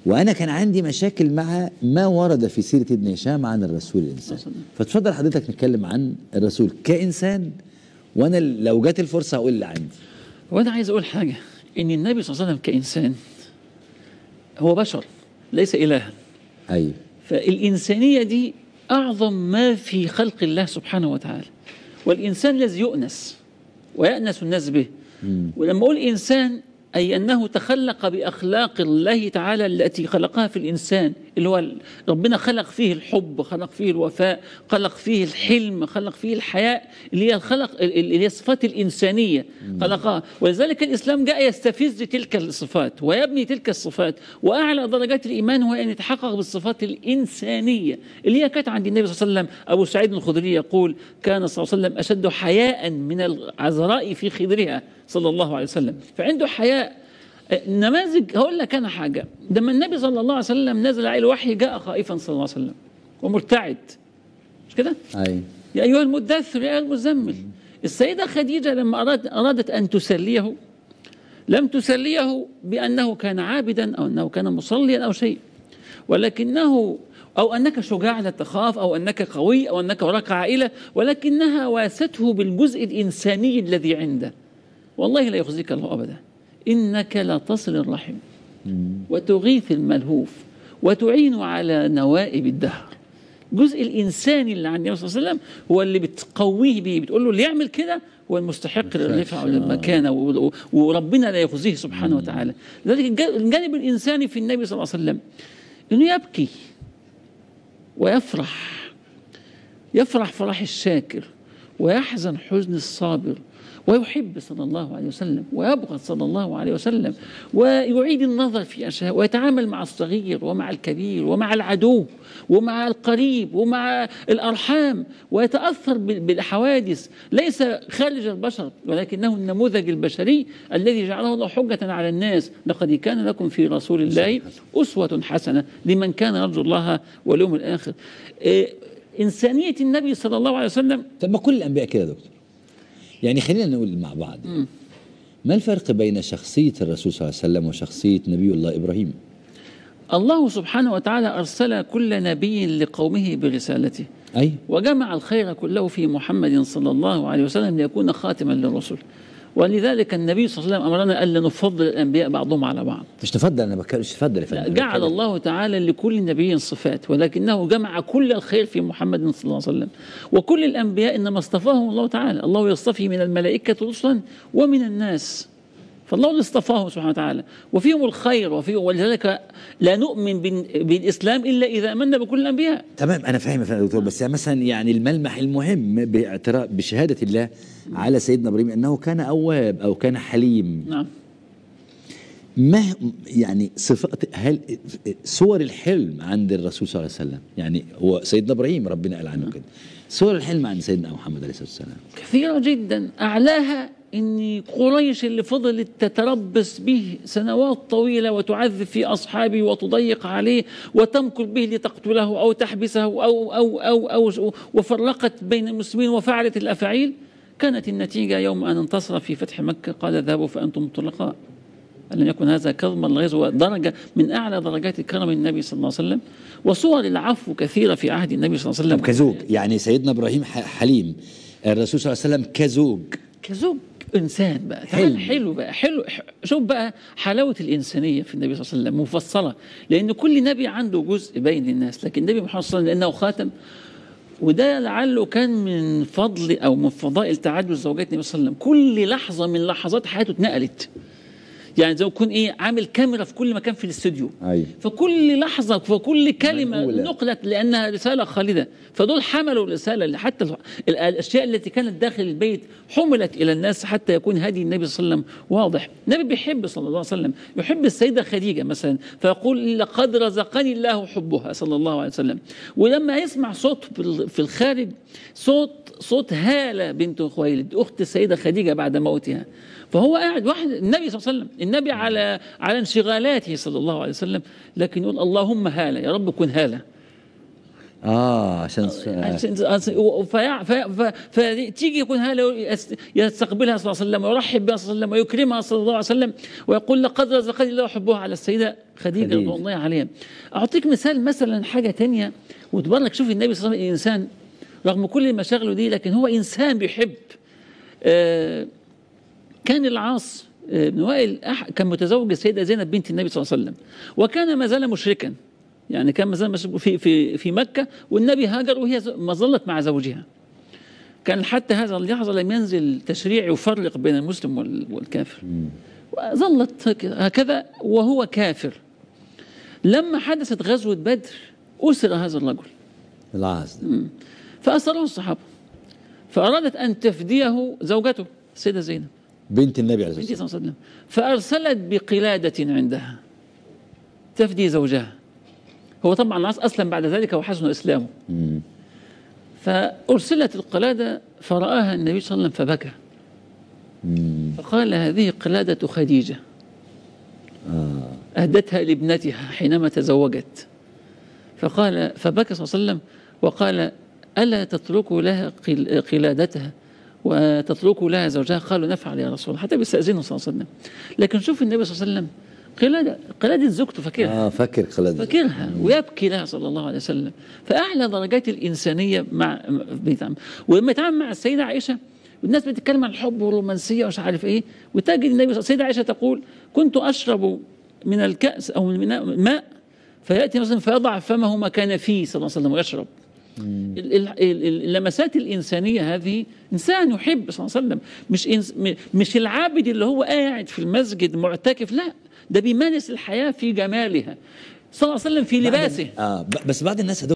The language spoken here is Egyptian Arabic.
وانا كان عندي مشاكل مع ما ورد في سيره ابن هشام عن الرسول الانسان فتفضل حضرتك نتكلم عن الرسول كانسان وانا لو جت الفرصه هقول اللي عندي وانا عايز اقول حاجه ان النبي صلى الله عليه وسلم كانسان هو بشر ليس الها ايوه فالانسانيه دي اعظم ما في خلق الله سبحانه وتعالى والانسان الذي يؤنس ويأنس الناس به ولما اقول انسان أي أنه تخلق بأخلاق الله تعالى التي خلقها في الإنسان اللي هو ربنا خلق فيه الحب خلق فيه الوفاء خلق فيه الحلم خلق فيه الحياء اللي هي الخلق اللي هي الصفات الإنسانية خلقها ولذلك الإسلام جاء يستفز تلك الصفات ويبني تلك الصفات وأعلى درجات الإيمان هو أن يتحقق بالصفات الإنسانية اللي هي كانت عند النبي صلى الله عليه وسلم أبو سعيد الخدري يقول كان صلى الله عليه وسلم أشد حياء من العذراء في خدرها صلى الله عليه وسلم فعنده حياء نماذج هقول لك انا حاجه لما النبي صلى الله عليه وسلم نزل عليه الوحي جاء خائفا صلى الله عليه وسلم ومرتعد مش كده؟ ايوه يا ايها المدثر يا أيها المزمل السيده خديجه لما أراد ارادت ان تسليه لم تسليه بانه كان عابدا او انه كان مصليا او شيء ولكنه او انك شجاع لا تخاف او انك قوي او انك وراك عائله ولكنها واسته بالجزء الانساني الذي عنده والله لا يخزيك الله ابدا انك لا تصل الرحم وتغيث الملهوف وتعين على نوائب الدهر الجزء الانساني اللي عند النبي صلى الله عليه وسلم هو اللي بتقويه بيه بتقول له اللي يعمل كده هو المستحق للرفعه وللمكانه و- وربنا لا يخزيه سبحانه وتعالى لذلك الج- الجانب الانساني في النبي صلى الله عليه وسلم انه يبكي ويفرح يفرح فرح الشاكر ويحزن حزن الصابر ويحب صلى الله عليه وسلم ويبغض صلى الله عليه وسلم ويعيد النظر في أشياء ويتعامل مع الصغير ومع الكبير ومع العدو ومع القريب ومع الأرحام ويتأثر بال- بالحوادث ليس خارج البشر ولكنه النموذج البشري الذي جعله الله حجة على الناس لقد كان لكم في رسول الله أسوة حسنة لمن كان يرجو الله واليوم الآخر إيه، إنسانية النبي صلى الله عليه وسلم طب ما كل الانبياء كده يا دكتور يعني خلينا نقول مع بعض ما الفرق بين شخصيه الرسول صلى الله عليه وسلم وشخصيه نبي الله ابراهيم الله سبحانه وتعالى أرسل كل نبي لقومه برسالته اي وجمع الخير كله في محمد صلى الله عليه وسلم ليكون خاتما للرسل ولذلك النبي صلى الله عليه وسلم أمرنا ألا نفضل الأنبياء بعضهم على بعض مش تفضل انا بك... مش تفضل يا لا، فندم جعل الله تعالى لكل نبي صفات ولكنه جمع كل الخير في محمد صلى الله عليه وسلم وكل الأنبياء إنما اصطفاهم الله تعالى الله يصطفي من الملائكة رسلا ومن الناس فالله اللي اصطفاهم سبحانه وتعالى وفيهم الخير وفيهم ولذلك لا نؤمن بال- بالإسلام إلا إذا آمنا بكل الأنبياء تمام انا فاهم يا فندم يا دكتور بس يعني مثلا يعني الملمح المهم باعتراف بشهاده الله على سيدنا ابراهيم انه كان اواب او كان حليم نعم ما يعني صفات هل صور الحلم عند الرسول صلى الله عليه وسلم يعني هو سيدنا ابراهيم ربنا قال عنه كده صور الحلم عند سيدنا محمد عليه الصلاه والسلام كثيرة جدا أعلاها أن قريش اللي فضلت تتربص به سنوات طويلة وتعذب في أصحابه وتضيق عليه وتمكر به لتقتله أو تحبسه أو أو أو أو وفرقت بين المسلمين وفعلت الأفاعيل كانت النتيجة يوم أن انتصر في فتح مكة قال اذهبوا فأنتم طلقاء ألم يكن هذا كظما الغزو درجة من أعلى درجات كرم النبي صلى الله عليه وسلم وصور العفو كثيرة في عهد النبي صلى الله عليه طب وسلم كزوج يعني سيدنا ابراهيم ح- حليم الرسول صلى الله عليه وسلم كزوج كزوج انسان بقى تعال حلو. حلو بقى حلو ح- شوف بقى حلاوه الانسانيه في النبي صلى الله عليه وسلم مفصله لان كل نبي عنده جزء باين للناس لكن النبي محمد صلى الله عليه وسلم لانه خاتم وده لعله كان من فضل او من فضائل تعدد زوجات النبي صلى الله عليه وسلم كل لحظه من لحظات حياته اتنقلت يعني زي ما يكون ايه عامل كاميرا في كل مكان في الاستوديو أيوة. فكل لحظه فكل كلمه منقولة. نقلت لانها رساله خالده فدول حملوا الرساله اللي حتى ال- ال- الاشياء التي كانت داخل البيت حملت الى الناس حتى يكون هدي النبي صلى الله عليه وسلم واضح النبي بيحب صلى الله عليه وسلم يحب السيده خديجه مثلا فيقول لقد رزقني الله حبها صلى الله عليه وسلم ولما يسمع صوت بال- في الخارج صوت صوت هاله بنت خويلد اخت السيده خديجه بعد موتها فهو قاعد واحد النبي صلى الله عليه وسلم النبي على على انشغالاته صلى الله عليه وسلم لكن يقول اللهم هاله يا رب كن هاله اه عشان س- فتيجي يكون هذا يست- يستقبلها صلى الله عليه وسلم ويرحب بها صلى الله عليه وسلم ويكرمها صلى الله عليه وسلم ويقول لقد رزقني الله حبها على السيده خديجه خديجة. رضي الله عليها اعطيك مثال مثلا حاجه تانية وتبارك شوف النبي صلى الله عليه وسلم انسان رغم كل مشاغله دي لكن هو انسان بيحب آه كان العاص آه، بن وائل أح- كان متزوج السيده زينب بنت النبي صلى الله عليه وسلم وكان ما زال مشركا يعني كان ما زال مشرك في في في مكه والنبي هاجر وهي ز- ما ظلت مع زوجها كان حتى هذا اللحظه لم ينزل تشريع يفرق بين المسلم وال- والكافر ظلت هك- هكذا وهو كافر لما حدثت غزوه بدر اسر هذا الرجل العاص ده. فاسره الصحابه فارادت ان تفديه زوجته السيده زينب بنت النبي عليه الصلاه النبي والسلام صلى الله عليه وسلم فأرسلت بقلادة عندها تفدي زوجها هو طبعا العاص أسلم بعد ذلك وحسن إسلامه مم. فأرسلت القلادة فرآها النبي صلى الله عليه وسلم فبكى مم. فقال هذه قلادة خديجة أهدتها لابنتها حينما تزوجت فقال فبكى صلى الله عليه وسلم وقال ألا تتركوا لها قل- قلادتها وتتركوا لها زوجها قالوا نفعل يا رسول الله حتى بيستأذنوا صلى الله عليه وسلم لكن شوف النبي صلى الله عليه وسلم قلادة قلادة زوجته فاكرها اه فاكر خالد فاكرها ويبكي لها صلى الله عليه وسلم فأعلى درجات الإنسانية مع بيتعامل ولما يتعامل مع السيدة عائشة والناس بتتكلم عن الحب والرومانسية ومش عارف إيه وتجد النبي صلى السيدة عائشة تقول كنت أشرب من الكأس أو من الماء فيأتي مثلا فيضع فمه مكان فيه صلى الله عليه وسلم ويشرب ال- ال- ال- اللمسات الإنسانية هذه إنسان يحب صلى الله عليه وسلم مش إنس م- مش العابد اللي هو قاعد في المسجد معتكف لا ده بيمارس الحياة في جمالها صلى الله عليه وسلم في لباسه اه ب- بس بعض الناس